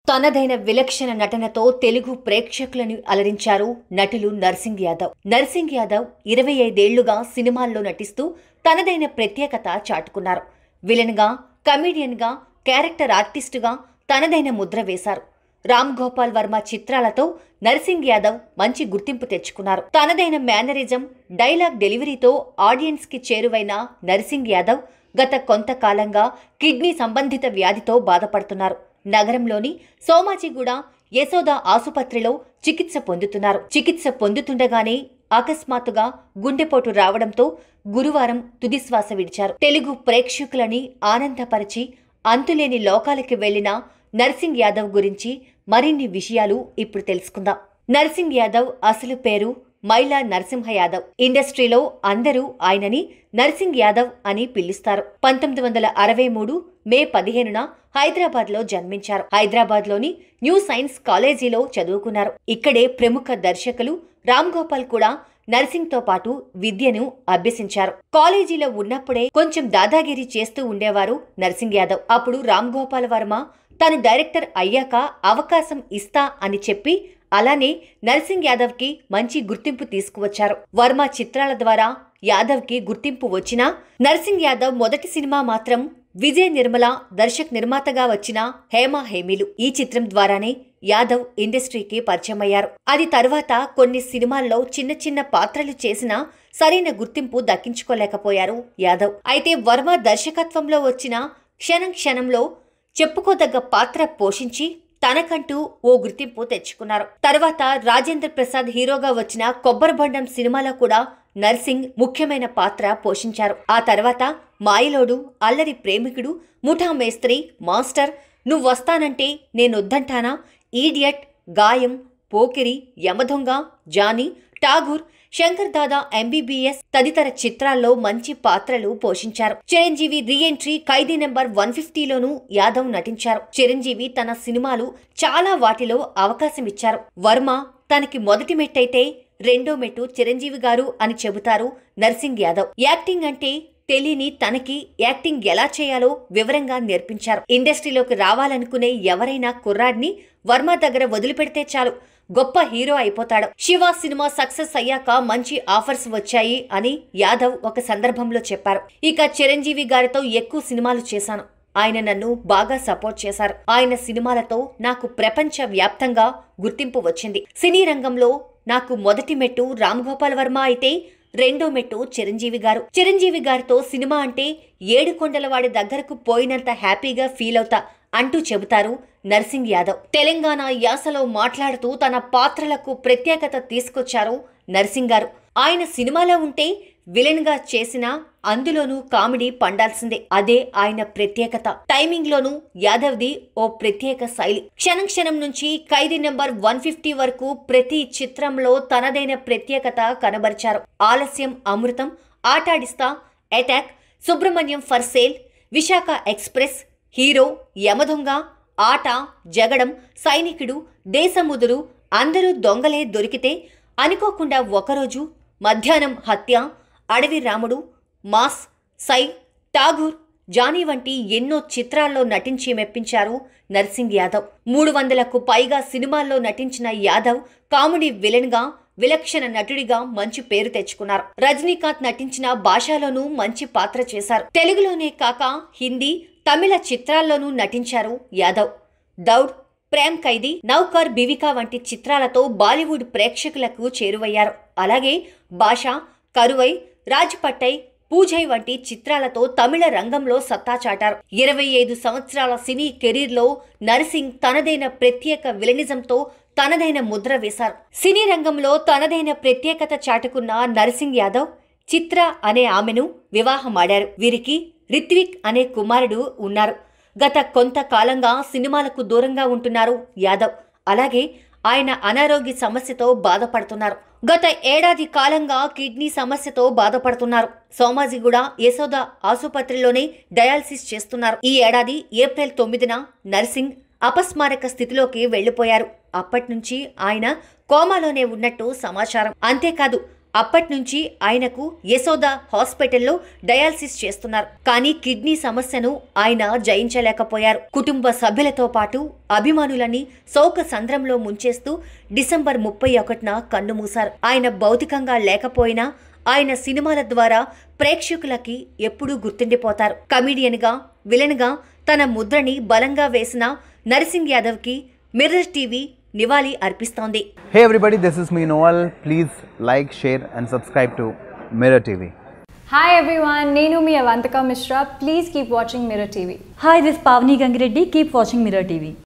తనదైన విలక్షణ నటనతో తెలుగు ప్రేక్షకులను అలరించారు నటులు నర్సింగ్ యాదవ్ నర్సింగ్ యాదవ్ ఇరవై ఐదేళ్లుగా సినిమాల్లో నటిస్తూ తనదైన ప్రత్యేకత చాటుకున్నారు విలన్గా కమీడియన్గా క్యారెక్టర్ ఆర్టిస్టుగా తనదైన ముద్ర వేశారు రామ్ గోపాల్ వర్మ చిత్రాలతో నర్సింగ్ యాదవ్ మంచి గుర్తింపు తెచ్చుకున్నారు తనదైన మేనరిజం డైలాగ్ డెలివరీతో ఆడియన్స్ కి చేరువైన నర్సింగ్ యాదవ్ గత కొంతకాలంగా కిడ్నీ సంబంధిత వ్యాధితో బాధపడుతున్నారు నగరంలోని సోమాజిగూడ యశోద ఆసుపత్రిలో చికిత్స పొందుతున్నారు చికిత్స పొందుతుండగానే అకస్మాత్తుగా గుండెపోటు రావడంతో గురువారం తుదిశ్వాస విడిచారు తెలుగు ప్రేక్షకులని ఆనందపరిచి అంతులేని లోకాలకి వెళ్లిన నర్సింగ్ యాదవ్ గురించి మరిన్ని విషయాలు ఇప్పుడు తెలుసుకుందాం నర్సింగ్ యాదవ్ అసలు పేరు మైలా నరసింహ యాదవ్ ఇండస్ట్రీలో అందరూ ఆయనని నర్సింగ్ యాదవ్ అని పిలుస్తారు పంతొమ్మిది వందల అరవై మూడు మే పదిహేనున హైదరాబాద్ లో జన్మించారు హైదరాబాద్ లోని న్యూ సైన్స్ కాలేజీలో చదువుకున్నారు ఇక్కడే ప్రముఖ దర్శకులు రామ్ గోపాల్ కూడా నర్సింగ్ తో పాటు విద్యను అభ్యసించారు కాలేజీలో ఉన్నప్పుడే కొంచెం దాదాగిరి చేస్తూ ఉండేవారు నర్సింగ్ యాదవ్ అప్పుడు రామ్ గోపాల్ వర్మ తాను డైరెక్టర్ అయ్యాక అవకాశం ఇస్తా అని చెప్పి అలానే నర్సింగ్ యాదవ్ కి మంచి గుర్తింపు తీసుకువచ్చారు వర్మ చిత్రాల ద్వారా యాదవ్ కి గుర్తింపు వచ్చినా నర్సింగ్ యాదవ్ మొదటి సినిమా మాత్రం విజయ్ నిర్మల దర్శక్ నిర్మాతగా వచ్చిన హేమ హేమిలు ఈ చిత్రం ద్వారానే యాదవ్ ఇండస్ట్రీకి పరిచయమయ్యారు అది తర్వాత కొన్ని సినిమాల్లో చిన్న చిన్న పాత్రలు చేసినా సరైన గుర్తింపు దక్కించుకోలేకపోయారు యాదవ్ అయితే వర్మ దర్శకత్వంలో వచ్చిన క్షణం క్షణంలో చెప్పుకోదగ్గ పాత్ర పోషించి తనకంటూ ఓ గుర్తింపు తెచ్చుకున్నారు తర్వాత రాజేంద్ర ప్రసాద్ హీరోగా వచ్చిన కొబ్బరిబండం సినిమాలో కూడా నర్సింగ్ ముఖ్యమైన పాత్ర పోషించారు ఆ తర్వాత మాయలోడు అల్లరి ప్రేమికుడు ముఠా మేస్త్రి మాస్టర్ నువ్వు వస్తానంటే నేనొద్దంటానా Idiot Gaayam Pokiri Yamadonga Johnny Tagore Shankar Dada MBBS తదితర చిత్రాల్లో మంచి పాత్రలు పోషించారు Chiranjeevi reentry Khaidi number one ఫిఫ్టీలోనూ యాదవ్ నటించారు చిరంజీవి తన సినిమాలు చాలా వాటిలో అవకాశం ఇచ్చారు వర్మ తనకి మొదటి మెట్టయితే రెండో మెట్టు చిరంజీవి గారు అని చెబుతారు నర్సింగ్ యాదవ్ యాక్టింగ్ అంటే తెలియని తనకి యాక్టింగ్ ఎలా చేయాలో వివరంగా నేర్పించారు ఇండస్ట్రీలోకి రావాలనుకునే ఎవరైనా కుర్రాడిని వర్మ దగ్గర వదిలిపెడితే చాలు గొప్ప హీరో అయిపోతాడు శివ సినిమా సక్సెస్ అయ్యాక మంచి ఆఫర్స్ వచ్చాయి అని యాదవ్ ఒక సందర్భంలో చెప్పారు ఇక చిరంజీవి గారితో ఎక్కువ సినిమాలు చేశాను ఆయన నన్ను బాగా సపోర్ట్ చేశారు ఆయన సినిమాలతో నాకు ప్రపంచ వ్యాప్తంగా గుర్తింపు వచ్చింది సినీ రంగంలో నాకు మొదటి మెట్టు రామ్ గోపాల్ వర్మ అయితే రెండో మెట్టు చిరంజీవి గారు చిరంజీవి గారితో సినిమా అంటే ఏడు కొండలవాడి దగ్గరకు పోయినంత హ్యాపీగా ఫీల్ అవుతా అంటూ చెబుతారు నర్సింగ్ యాదవ్ తెలంగాణ యాసలో మాట్లాడుతూ తన పాత్రలకు ప్రత్యేకత తీసుకొచ్చారు నర్సింగ్ గారు ఆయన సినిమాలో ఉంటే విలన్ గా చేసినా అందులోనూ కామెడీ పండాల్సిందే అదే ఆయన ప్రత్యేకత టైమింగ్ లోనూ యాదవ్ది ఓ ప్రత్యేక శైలి క్షణం క్షణం నుంచి ఖైదీ నెంబర్ వన్ ఫిఫ్టీ వరకు ప్రతి చిత్రంలో తనదైన ప్రత్యేకత కనబరిచారు Aalasyam Amrutham Aatadista Attack Subramanyam for sale Visakha Express Hero Yamadonga Aata Jagadam సైనికుడు దేశముదురు అందరూ దొంగలే దొరికితే అనుకోకుండా ఒకరోజు మధ్యాహ్నం హత్య అడవి రాముడు మాస్ సై ఠాగూర్ జానీ వంటి ఎన్నో చిత్రాల్లో నటించి మెప్పించారు నర్సింగ్ యాదవ్ మూడు వందలకు పైగా సినిమాల్లో నటించిన యాదవ్ కామెడీ విలన్గా విలక్షణ నటుడిగా మంచి పేరు తెచ్చుకున్నారు రజనీకాంత్ నటించిన భాషలోనూ మంచి పాత్ర చేశారు తెలుగులోనే కాక హిందీ తమిళ చిత్రాల్లోనూ నటించారు యాదవ్ దౌడ్ ప్రేమ్ ఖైదీ నౌకర్ బివికా వంటి చిత్రాలతో బాలీవుడ్ ప్రేక్షకులకు చేరువయ్యారు అలాగే భాష కరువై రాజ్పట్టై పూజై వంటి చిత్రాలతో తమిళ రంగంలో సత్తా చాటారు ఇరవై ఐదు సంవత్సరాల సినీ కెరీర్లో నర్సింగ్ తనదైన ప్రత్యేక విలనిజంతో తనదైన ముద్ర వేశారు సినీ రంగంలో తనదైన ప్రత్యేకత చాటుకున్న నర్సింగ్ యాదవ్ చిత్ర అనే ఆమెను వివాహమాడారు వీరికి రిత్విక్ అనే కుమారుడు ఉన్నారు గత కొంతకాలంగా సినిమాలకు దూరంగా ఉంటున్నారు యాదవ్ అలాగే ఆయన అనారోగ్య సమస్యతో బాధపడుతున్నారు గత ఏడాది కాలంగా కిడ్నీ సమస్యతో బాధపడుతున్నారు సోమాజిగూడ యశోద ఆసుపత్రిలోనే డయాలసిస్ చేస్తున్నారు ఈ ఏడాది ఏప్రిల్ తొమ్మిదిన నర్సింగ్ అపస్మారక స్థితిలోకి వెళ్లిపోయారు అప్పటి నుంచి ఆయన కోమాలోనే ఉన్నట్టు సమాచారం అంతేకాదు అప్పటి నుంచి ఆయనకు యశోద హాస్పిటల్లో డయాలసిస్ చేస్తున్నారు కానీ కిడ్నీ సమస్యను ఆయన జయించలేకపోయారు కుటుంబ సభ్యులతో పాటు అభిమానులని శోక సంద్రంలో ముంచేస్తూ డిసెంబర్ ముప్పై ఒకటిన కన్నుమూశారు ఆయన భౌతికంగా లేకపోయినా ఆయన సినిమాల ద్వారా ప్రేక్షకులకి ఎప్పుడూ గుర్తుండిపోతారు కమిడియన్గా విలన్గా తన ముద్రని బలంగా వేసిన నరసింగ్ యాదవ్కి మిర్రర్ టీవీ నివాళి అర్పిస్తోంది Hey everybody, this is me Noel. Please like, share, and subscribe to Mirror TV. Hi everyone, Nenu mi Avantika Mishra. Please keep watching Mirror TV. Hi, this is Pavni Gangireddy. Keep watching Mirror TV.